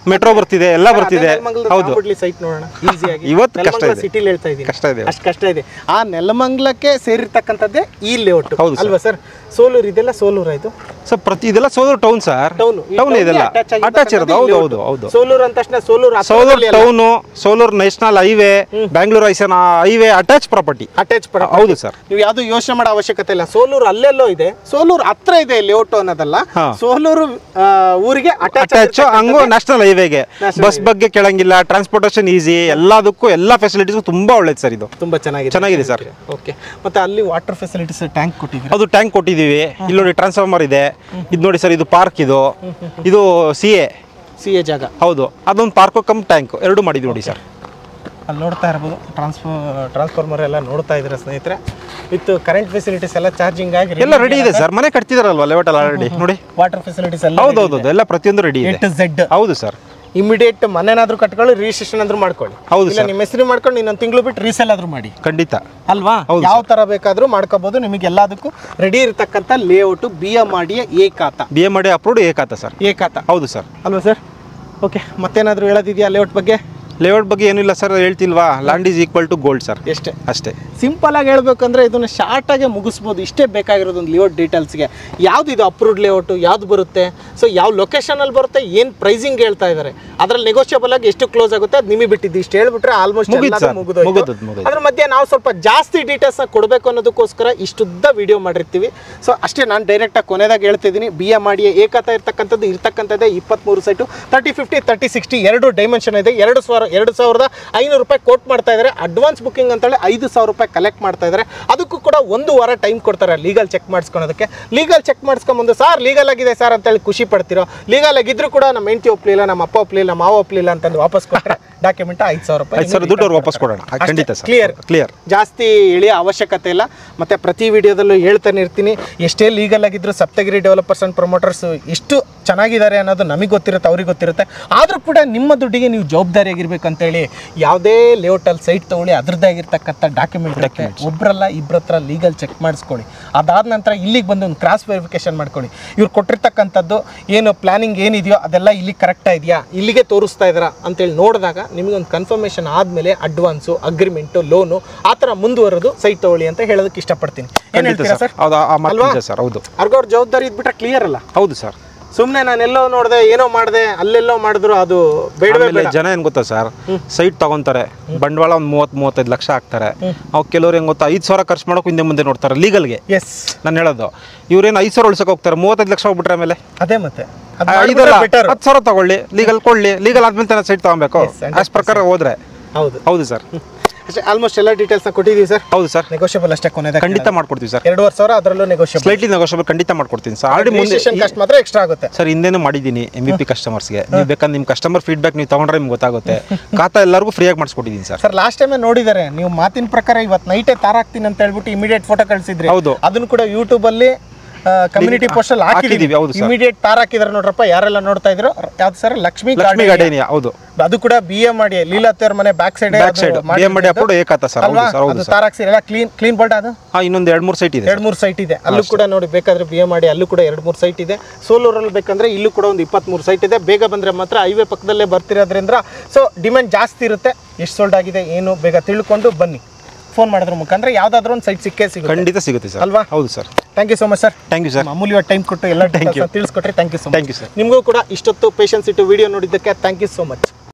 ಮೆಟ್ರೋ ಬರ್ತಿದೆ ಎಲ್ಲ ಬರ್ತಿದೆ ಹೌದು ಸೈಟ್ ನೋಡೋಣ ಈಸಿಯಾಗಿ ಇವತ್ತು ಕಷ್ಟ ಇದೆ. ಸಿಟಿಲಿ ಹೇಳ್ತಾ ಇದ್ದೀನಿ ಕಷ್ಟ ಇದೆ ಅಷ್ಟು ಕಷ್ಟ ಇದೆ ಆ ನೆಲಮಂಗ್ಲಕ್ಕೆ ಸೇರಿರ್ತಕ್ಕಂಥದ್ದೇ ಈ ಲೇಔಟ್ ಹೌದು ಅಲ್ವಾ ಸರ್ ಸೋಲೂರು ಇದೆಲ್ಲ ಸೋಲೂರು ಆಯ್ತು ಸರ್ ಪ್ರತಿ ಇದೆಲ್ಲ Soluru town sir town town ಇದೆಲ್ಲ ಅಟ್ಯಾಚ್ ಇರೋದು ಹೌದು ಹೌದು ಹೌದು ಸೋಲೂರು ಅಂದ ತಕ್ಷಣ Soluru Soluru town Soluru national highway Bangalore Hassan highway attach property attach ಪಡ ಹೌದು ಸರ್ ನೀವು ಯಾವ್ದು ಯೋಚನೆ ಮಾಡೋ ಅವಶ್ಯಕತೆ ಇಲ್ಲ ಸೋಲೂರು ಅಲ್ಲೆಲ್ಲೋ ಇದೆ ಸೋಲೂರು ಹತ್ರ ಇದೆ ಲೇಔಟ್ ಅನ್ನೋದಲ್ಲ ಹಾ. ಸೋಲೂರು ಆ, ಊರಿಗೆ ಅಟ್ಯಾಚ್ ಅಟ್ಯಾಚ್ ಹಂಗು ನ್ಯಾಷನಲ್ ಹೈವೇಗೆ ಬಸ್ ಬಗ್ಗೆ ಕೇಳಂಗಿಲ್ಲ ಟ್ರಾನ್ಸ್ಪೋರ್ಟೇಷನ್ ಈಸಿ ಎಲ್ಲದಕ್ಕೂ ಎಲ್ಲ ಫೆಸಿಲಿಟೀಸ್ ತುಂಬಾ ಒಳ್ಳೇದು ಸರ್ ಇದು ತುಂಬಾ ಚೆನ್ನಾಗಿದೆ ಚೆನ್ನಾಗಿದೆ ಸರ್ ಓಕೆ ಮತ್ತೆ ಅಲ್ಲಿ ವಾಟರ್ ಫೆಸಿಲಿಟೀಸ್ ಟ್ಯಾಂಕ್ ಕೊಟ್ಟಿದ್ದೀರಾ ಅದು ಟ್ಯಾಂಕ್ ಕೊಟ್ಟಿದ್ದೀವಿ ಇಲ್ಲಿ ನೋಡಿ ಟ್ರಾನ್ಸ್ಫಾರ್ಮರ್ ಇದೆ ಇದು ನೋಡಿ ಸರ್ ಇದು ಪಾರ್ಕ್ ಇದು ಇದು ಸಿ ಎ ಸಿ ಎ ಜಾಗ ಹೌದು ಅದೊಂದು ಪಾರ್ಕು ಕಮ್ ಟ್ಯಾಂಕ್ ಎರಡು ಮಾಡಿದ್ವಿ ನೋಡಿ ಸರ್ ಅಲ್ಲಿ ನೋಡ್ತಾ ಇರ್ಬೋದು ಟ್ರಾನ್ಸ್ಫರ್ ಟ್ರಾನ್ಸ್ಫಾರ್ಮರ್ ಎಲ್ಲ ನೋಡ್ತಾ ಇದ್ದೀರಾ ಸ್ನೇಹಿತರೆ ವಿತ್ ಕರೆಂಟ್ ಫೆಸಿಲಿಟೀಸ್ ಎಲ್ಲ ಚಾರ್ಜಿಂಗ್ ಆಗಿ ಎಲ್ಲ ರೆಡಿ ಇದೆ ಸರ್ ಮನೆ ಕಟ್ತಿದಾರಲ್ವಾ ಲೆವೆಟ್ ಎಲ್ಲ ಆಲ್ರೆಡಿ ನೋಡಿ ವಾಟರ್ ಫೆಸಿಲಿಟೀಸ್ ಎಲ್ಲ ಹೌದು ಹೌದು ಎಲ್ಲ ಪ್ರತಿಯೊಂದು ರೆಡಿ ಎ ಇದೆ ಟು ಝೆಡ್ ಹೌದು ಸರ್ ಇಮಿಡಿಯೇಟ್ ಮನೆನಾದ್ರೂ ಕಟ್ಕೊಳ್ಳಿ ರಿಜಿಸ್ಟ್ರೇಷನ್ ಆದ್ರೂ ಮಾಡ್ಕೊಳ್ಳಿ ಹೌದು ಇಲ್ಲ ನಿಮ್ಮ ಹೆಸರು ಮಾಡ್ಕೊಂಡು ಇನ್ನೊಂದು ತಿಂಗಳು ಬಿಟ್ಟು ರೀಸೇಲ್ ಆದ್ರೂ ಮಾಡಿ ಖಂಡಿತ ಅಲ್ವಾ ಯಾವ ತರ ಬೇಕಾದ್ರೂ ಮಾಡ್ಕೋಬಹುದು ನಿಮಗೆ ಎಲ್ಲದಕ್ಕೂ ರೆಡಿ ಇರತಕ್ಕಂಥ ಲೇಔಟ್ ಬಿ ಎಂ ಮಾಡಿಯ ಏಕಾತ ಬಿ ಎ ಮಾಡಿ ಅಪ್ರೂವ್ಡ್ ಏಕಾತ ಸರ್ ಏಕಾತ ಹೌದು ಸರ್ ಅಲ್ವಾ ಸರ್ ಓಕೆ ಮತ್ತೇನಾದ್ರೂ ಹೇಳೋದಿದೆಯಾ ಲೇಔಟ್ ಬಗ್ಗೆ ಲೇಔಟ್ ಬಗ್ಗೆ ಏನಿಲ್ಲ ಸರ್ ಹೇಳ್ತಿಲ್ವಾ land is equal to gold sir ಎಷ್ಟೇ ಅಷ್ಟೇ ಸಿಂಪಲ್ ಆಗಿ ಹೇಳ್ಬೇಕಂದ್ರೆ ಇದನ್ನ ಶಾರ್ಟ್ ಆಗಿ ಮುಗಿಸ್ಬೋದು ಇಷ್ಟೇ ಬೇಕಾಗಿರೋದು ಒಂದು ಲೇಔಟ್ ಡೀಟೇಲ್ಸ್ಗೆ ಯಾವ್ದು ಇದು ಅಪ್ರೂವ್ಡ್ ಲೇಔಟ್ ಯಾವ್ದು ಬರುತ್ತೆ ಸೊ ಯಾವ ಲೊಕೇಶನ್ ಅಲ್ಲಿ ಬರುತ್ತೆ ಏನ್ ಪ್ರೈಸಿಂಗ್ ಹೇಳ್ತಾ ಇದ್ದಾರೆ ಅದ್ರಲ್ಲಿ ನೆಗೋಷಿಯಬಲ್ ಆಗಿ ಎಷ್ಟು ಕ್ಲೋಸ್ ಆಗುತ್ತೆ ಅದು ನಿಮಗೆ ಬಿಟ್ಟಿದ್ದು ಇಷ್ಟು ಹೇಳ್ಬಿಟ್ರೆ ಆಲ್ಮೋಸ್ಟ್ ಮುಗೀತು sir. ಮುಗಿದೋದು, ಮುಗಿದೋದು. ಅದ್ರ ಮಧ್ಯೆ ನಾವು ಸ್ವಲ್ಪ ಜಾಸ್ತಿ ಡೀಟೇಲ್ಸ್ ಕೊಡಬೇಕು ಅನ್ನೋದಕ್ಕೋಸ್ಕರ ಇಷ್ಟುದ್ದ ವಿಡಿಯೋ ಮಾಡಿರ್ತೀವಿ ಸೊ ಅಷ್ಟೇ ನಾನು ಡೈರೆಕ್ಟ್ ಆಗಿ ಕೊನೆದಾಗ ಹೇಳ್ತಿದ್ದೀನಿ ಬಿ ಎ ಮಾಡಿ ಏಕತ ಇರ್ತಕ್ಕಂಥದ್ದು ಇರ್ತಕ್ಕಂಥದ್ದೇ ಇಪ್ಪತ್ಮೂರು site thirty fifty thirty sixty ಎರಡು ಡೈಮೆನ್ಷನ್ ಇದೆ ಎರಡು ಸಾವಿರ ಎರಡು ಸಾವಿರದ ಐನೂರು ರೂಪಾಯಿ ಕೋಟ್ ಮಾಡ್ತಾ ಇದ್ದಾರೆ ಅಡ್ವಾನ್ಸ್ ಬುಕ್ಕಿಂಗ್ ಅಂತೇಳಿ ಐದು ಸಾವಿರ ರೂಪಾಯಿ ಕಲೆಕ್ಟ್ ಮಾಡ್ತಾ ಇದ್ದಾರೆ ಅದಕ್ಕೂ ಕೂಡ ಒಂದು ವಾರ ಟೈಮ್ ಕೊಡ್ತಾರೆ ಲೀಗಲ್ ಚೆಕ್ ಮಾಡಿಸ್ಕೊಳೋದಕ್ಕೆ ಲೀಗಲ್ ಚೆಕ್ ಮಾಡಿಸ್ಕೊಂಬಂದು ಸರ್ ಲೀಗಲ್ ಆಗಿದೆ ಸರ್ ಅಂತೇಳಿ ಖುಷಿ ಪಡ್ತಿರೋ ಲೀಗಲ್ ಆಗಿದ್ರು ಕೂಡ ನಮ್ಮ ಹೆಂಡತಿ ಒಪ್ಲಿಲ್ಲ ನಮ್ಮ ಅಪ್ಪ ಒಪ್ಲಿಲ್ಲ ಮಾವ ಒಪ್ಲಿಲ್ಲ ಅಂತಂದು ವಾಪಸ್ ಕೊಟ್ಟರೆ ಡಾಕ್ಯುಮೆಂಟ್ ಐದು ಸಾವಿರ ರೂಪಾಯಿ ಆಯ್ತು ಸರ್ ದುಡ್ಡು ಅವ್ರು ವಾಪಸ್ ಕೊಡೋಣ ಆ, ಖಂಡಿತ ಸರ್ ಕ್ಲಿಯರ್ ಕ್ಲಿಯರ್ ಜಾಸ್ತಿ ಎಳೆಯೋ ಅವಶ್ಯಕತೆ ಇಲ್ಲ ಮತ್ತೆ ಪ್ರತಿ ವಿಡಿಯೋದಲ್ಲೂ ಹೇಳ್ತಾನೆ ಇರ್ತೀನಿ ಎಷ್ಟೇ ಲೀಗಲ್ ಆಗಿದ್ರು ಸಪ್ತಗಿರಿ ಡೆವಲಪರ್ಸ್ ಅಂಡ್ ಪ್ರಮೋಟರ್ಸ್ ಎಷ್ಟು ಚೆನ್ನಾಗಿದ್ದಾರೆ ಅನ್ನೋದು ನಮಗೆ ಗೊತ್ತಿರುತ್ತೆ ಅವ್ರಿಗೆ ಗೊತ್ತಿರುತ್ತೆ ಆದರೂ ಕೂಡ ನಿಮ್ಮ ದುಡ್ಡಿಗೆ ನೀವು ಜವಾಬ್ದಾರಿಯಾಗಿರ್ಬೇಕು ಅಂತೇಳಿ ಯಾವುದೇ ಲೇಔಟಲ್ಲಿ ಸೈಟ್ ತೊಗೊಳ್ಳಿ ಅದ್ರದ್ದೇ ಆಗಿರ್ತಕ್ಕಂಥ ಡಾಕ್ಯುಮೆಂಟ್ ಇರುತ್ತೆ ಒಬ್ರಲ್ಲ ಇಬ್ಬರ ಹತ್ರ ಲೀಗಲ್ ಚೆಕ್ ಮಾಡಿಸ್ಕೊಳ್ಳಿ ಅದಾದ ನಂತರ ಇಲ್ಲಿಗೆ ಬಂದು ಒಂದು ಕ್ರಾಸ್ ವೆರಿಫಿಕೇಶನ್ ಮಾಡ್ಕೊಳ್ಳಿ ಇವ್ರು ಕೊಟ್ಟಿರ್ತಕ್ಕಂಥದ್ದು ಏನು ಪ್ಲಾನಿಂಗ್ ಏನಿದೆಯೋ ಅದೆಲ್ಲ ಇಲ್ಲಿ ಕರೆಕ್ಟಾ ಇದೆಯಾ ಇಲ್ಲಿಗೆ ತೋರಿಸ್ತಾ ಇದ್ದಾರಾ ಅಂತೇಳಿ ನೋಡಿದಾಗ ನಿಮಗೆ ಒಂದು ಕನ್ಫರ್ಮೇಷನ್ ಆದಮೇಲೆ ಅಡ್ವಾನ್ಸು ಅಗ್ರಿಮೆಂಟು ಲೋನು ಆ ಥರ ಮುಂದುವರೆದು ಸೈಟ್ ತಗೊಳ್ಳಿ ಅಂತ ಹೇಳೋದಕ್ಕೆ ಇಷ್ಟಪಡ್ತೀನಿ ಏನು ಖಂಡಿತ ಹೇಳ್ತೀರಾ ಸರ್ ಸರ್ ಹೌದು ಆ ಮಾತು ಅಲ್ವಾ? ನಿಜ ಸರ್ ಹೌದು ಅವ್ರಿಗವ್ರ ಜವಾಬ್ದಾರಿ ಇದ್ಬಿಟ್ರೆ ಕ್ಲಿಯರ್ ಅಲ್ಲ ಹೌದು ಸರ್ ಸುಮ್ಮನೆ ನಾನು ಎಲ್ಲೋ ನೋಡಿದೆ ಏನೋ ಮಾಡಿದೆ ಅಲ್ಲೆಲ್ಲೋ ಮಾಡಿದ್ರು ಅದು ಬೇಡವೇ ಆಮೇಲೆ ಜನ ಏನ್ ಗೊತ್ತಾ ಸರ್ ಸೈಟ್ ತಗೊಂತಾರೆ ಬಂಡವಾಳ ಒಂದು ಮೂವತ್ತು ಮೂವತ್ತೈದು ಲಕ್ಷ ಹಾಕ್ತಾರೆ ಅವ್ ಕೆಲವ್ರು ಹೆಂಗ್ ಗೊತ್ತಾ ಐದು ಸಾವಿರ ಖರ್ಚು ಮಾಡೋಕೆ ಹಿಂದೆ ಮುಂದೆ ನೋಡ್ತಾರೆ ಲೀಗಲ್ಗೆ ಎಸ್ ನಾನು ಹೇಳೋದು ಇವ್ರೇನು ಐದು ಸಾವಿರ ಉಳ್ಸಕ್ಕೆ ಹೋಗ್ತಾರೆ ಮೂವತ್ತೈದು ಲಕ್ಷ ಹೋಗ್ಬಿಟ್ರೆ ಆಮೇಲೆ ಅದೇ ಮತ್ತೆ ಆ, ಐದಲ್ಲ ಹತ್ತು ಸಾವಿರ ತಗೊಳ್ಳಿ ಲೀಗಲ್ ಕೊಡ್ಲಿ ಲೀಗಲ್ ಆದ್ಮೇಲೆ ತಾನೇ ಸೈಟ್ ತಗೊಬೇಕು ಅಷ್ಟು ಪ್ರಕಾರ ಹೋದ್ರೆ ಹೌದು ಹೌದು ಸರ್ ಅಷ್ಟೇ ಆಲ್ಮೋಸ್ಟ್ ಎಲ್ಲ ಡೀಟೇಲ್ಸ್ನ ಕೊಟ್ಟಿದ್ದೀವಿ ಸರ್ ಹೌದು ಸರ್ ನೆಗೋಷಿಯಬಲ್ ಅಷ್ಟೇ ಕೊನೆದಾಗ ಖಂಡಿತ ಮಾಡ್ಕೊಡ್ತೀವಿ ಸರ್ ಎರಡೂವರೆ ಸಾವಿರ ಅದರಲ್ಲೂ ನೆಗೋಷಿಯಬಲ್ ಸ್ಲೈಟ್ಲಿ ನೆಗೋಷಿಯಬಲ್ ಖಂಡಿತ ಮಾಡ್ಕೊಡ್ತೀನಿ ಸರ್ ಆಲ್ರೆಡಿ ಮುಂದೆ ರಿಜಿಸ್ಟ್ರೇಷನ್ ಕಾಸ್ಟ್ ಮಾತ್ರ ಎಕ್ಸ್ಟ್ರಾ ಆಗುತ್ತೆ ಸರ್ ಹಿಂದೆನೂ ಮಾಡಿದ್ದೀನಿ ಎಂ ಬಿ ಪಿ ಕಸ್ಟಮರ್ಸ್ಗೆ ನೀವು ಬೇಕಾದ್ರೆ ನಿಮ್ಮ ಕಸ್ಟಮರ್ ಫೀಡ್ಬ್ಯಾಕ್ ನೀವು ತಗೊಂಡ್ರೆ ನಿಮ್ಗೆ ಗೊತ್ತಾಗುತ್ತೆ ಖಾತಾ ಎಲ್ಲರಿಗೂ ಫ್ರೀಯಾಗಿ ಮಾಡಿಸ್ಕೊಟ್ಟಿದ್ದೀನಿ ಸರ್ ಸರ್ ಲಾಸ್ಟ್ ಟೈಮೇ ನೋಡಿದ್ದಾರೆ ನೀವು ಮಾತಿನ ಪ್ರಕಾರ ಇವತ್ತು ನೈಟೇ ತಾರಾಕ್ತೀನಿ ಅಂತ ಹೇಳ್ಬಿಟ್ಟು ಇಮಿಡಿಯೇಟ್ ಫೋಟೋ ಕಳಿಸಿದ್ರಿ ಹೌದು. ಅದನ್ನು ಕೂಡ ಯೂಟ್ಯೂಬ್ ಅಲ್ಲಿ ಕಮ್ಯುನಿಟಿ ಪೋಸ್ಟ್ ಅಲ್ಲಿ ಹಾಕಿದೀವಿ, ಹಾಕಿದೀವಿ ಹೌದು sir. ಇಮಿಡಿಯೇಟ್ ತಾರ್ ಹಾಕಿದಾರೆ ನೋಡ್ರಪ್ಪ ಯಾರೆಲ್ಲ ನೋಡ್ತಾ ಇದ್ರು ಯಾವ್ದು sir Lakshmi Lakshmi garden gardenia ಹೌದು ಅದು ಕೂಡ ಬಿ ಎ ಮಾಡಿ ಲೀಲಾತ್ಯವ್ರ ಮನೆ back side back side B M ಮಾಡಿ ಅಪ್ರೂವ್ಡ್ ಏಕಾತ ಸರ್ ಹೌದು ಅಲ್ವಾ ಸರ್ ಹೌದು ಅದು ಸರ್ ತಾರ್ ಹಾಕ್ಸಿರಿ ಎಲ್ಲ ಕ್ಲೀನ್ ಕ್ಲೀನ್ ಬೋಲ್ಡ್ ಅದು ಹಾಂ ಇನ್ನೊಂದು ಎರಡು ಮೂರು ಸೈಟ್ ಇದೆ ಎರಡು ಮೂರು ಸೈಟ್ ಇದೆ ಅಲ್ಲೂ ಕೂಡ ನೋಡಿ ಬೇಕಾದ್ರೆ ಬಿ ಎ ಮಾಡಿ ಅಲ್ಲೂ ಕೂಡ ಎರಡು ಮೂರು ಸೈಟ್ ಇದೆ ಸೋಲೂರಲ್ಲಿ ಬೇಕಂದ್ರೆ ಇಲ್ಲೂ ಕೂಡ ಒಂದು ಇಪ್ಪತ್ಮೂರು ಸೈಟ್ ಇದೆ ಬೇಗ ಬಂದ್ರೆ ಮಾತ್ರ ಹೈವೇ ಪಕ್ಕದಲ್ಲೇ ಬರ್ತಿರೋದ್ರಿಂದ ಸೊ ಡಿಮ್ಯಾಂಡ್ ಜಾಸ್ತಿ ಇರುತ್ತೆ ಎಷ್ಟು ಸೋಲ್ಡ್ ಆಗಿದೆ ಏನು ಬೇಗ ತಿಳ್ಕೊಂಡು ಬನ್ನಿ ಫೋನ್ ಮಾಡೋದ್ರ ಮುಖಾಂತರ ಯಾವ್ದಾದ್ರು ಒಂದು ಸೈಟ್ ಸಿಕ್ಕೇ ಸಿಗುತ್ತೆ ಖಂಡಿತ ಸಿಗುತ್ತೆ ಸರ್ ಅಲ್ವಾ? ಹೌದು sir thank you so much sir thank you sir ಅಮೂಲ್ಯವಾದ ಟೈಮ್ ಕೊಟ್ಟು ಎಲ್ಲ ತಿಳಿಸ್ಕೊಟ್ರಿ thank you so much thank you sir ನಿಮಗೂ ಕೂಡ ಇಷ್ಟೊತ್ತು ಪೇಷನ್ಸ್ ಇಟ್ಟು ವಿಡಿಯೋ ನೋಡಿದ್ದಕ್ಕೆ ಥ್ಯಾಂಕ್ ಯು ಸೋ ಮಚ್